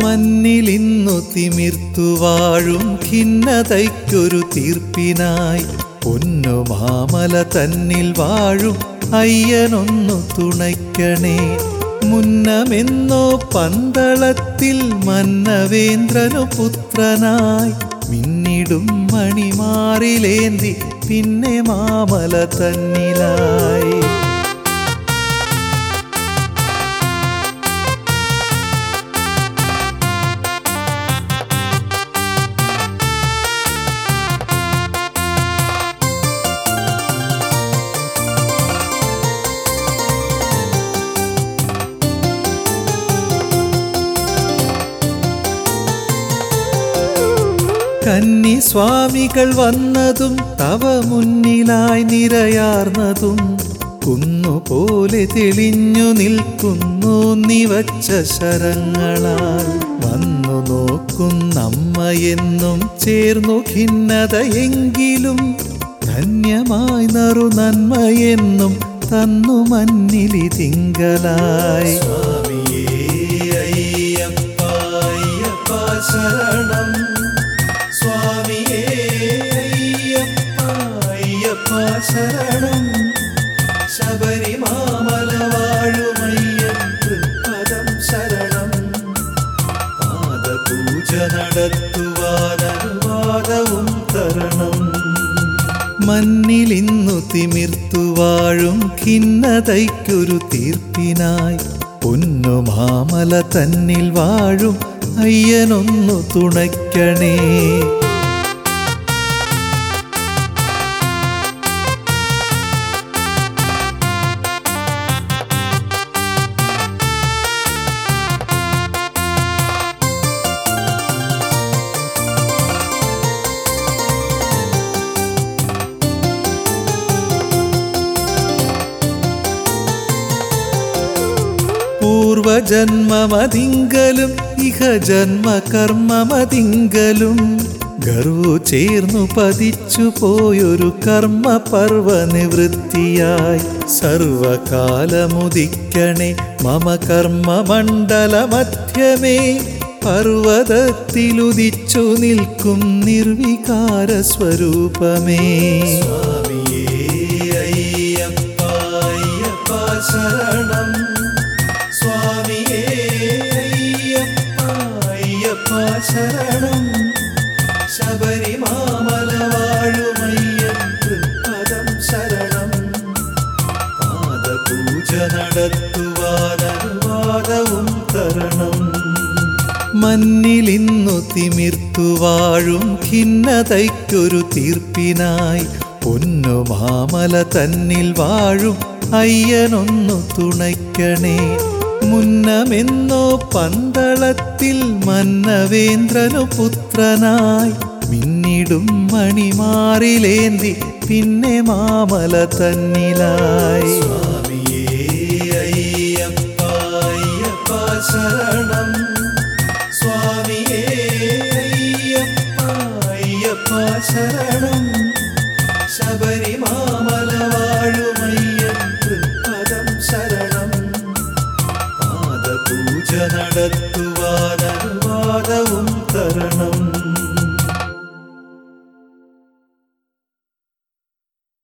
മണ്ണിലിന്നു തിമിർത്തു വാഴും ഖിന്നതയ്ക്കൊരു തീർപ്പിനായി പൊന്നു മാമല തന്നിൽ വാഴും അയ്യനൊന്നു തുണയ്ക്കണേ മുന്നമെന്നോ പന്തളത്തിൽ മന്നവേന്ദ്രനു പുത്രനായി മിന്നിടും മണിമാറിലേന്തി പിന്നെ മാമല തന്നിലായി കന്നി സ്വാമികൾ വന്നതും തവ മുന്നിലായി നിരയാർന്നതും കുന്നുപോലെ തെളിഞ്ഞു നിൽക്കുന്നു നിവച്ച ശരങ്ങളാൽ വന്നു നോക്കുന്നമ്മയെന്നും ചേർന്നു ഖിന്നതയെങ്കിലും ധന്യമായി നറു നന്മയെന്നും തന്നു മന്നിലി തിങ്കളായി സ്വാമിയേ അയ്യപ്പ അയ്യപ്പ ശരണം സ്വാമിയേ അയ്യപ്പ അയ്യപ്പ ശരണം ശബരിമാമല വാഴുമയ്യൻ തൃപ്പദം ശരണം പാദപൂജ നടത്തുവാൻ അനുവാദവും തരണം മണ്ണിലിന്നു തിമിർത്തു വാഴും ഖിന്നതയ്ക്കൊരു തീർപ്പിനായി പൊന്നു മാമല തന്നിൽ വാഴും അയ്യനൊന്നു തുണയ്ക്കണേ പൂർവജന്മമതിങ്കലും ഇഹ ജന്മകർമ്മമതിങ്കലും ഗർവു ചേർന്നു പതിച്ചു പോയൊരു കർമ്മ പർവ നിവൃത്തിയായി സർവകാലമുദിക്കണേ മമ കർമ്മ മണ്ഡല മധ്യമേ പർവതത്തിലുദിച്ചു നിൽക്കും നിർവികാര സ്വരൂപമേ സ്വാമിയേ അയ്യപ്പ അയ്യപ്പ ശരണം സ്വാമിയേ അയ്യപ്പ അയ്യപ്പ ശരണം ശബരിമാമല വാഴുമയ്യൻ തൃപ്പദം ശരണം പാദപൂജ നടത്തുവാൻ അനുവാദവും തരണം മണ്ണിലിന്നു തിമിർത്തു വാഴും ഖിന്നതയ്ക്കൊരു തീർപ്പിനായി പൊന്നു മാമല തന്നിൽ വാഴും അയ്യനൊന്നു തുണയ്ക്കണേ മുന്നമെന്നോ പന്തളത്തിൽ മന്നവേന്ദ്രനു പുത്രനായി മിന്നിടും മണിമാറിലേന്തി പിന്നെ മാമല തന്നിലായി സ്വാമിയേ അയ്യപ്പ അയ്യപ്പ ശരണം സ്വാമിയേ അയ്യപ്പ അയ്യപ്പ ശരണം ശബരിമാമല വാഴുമയ്യൻ തൃപ്പദം ശരണം പാദപൂജ നടത്തുവാൻ അനുവാദവും തരണം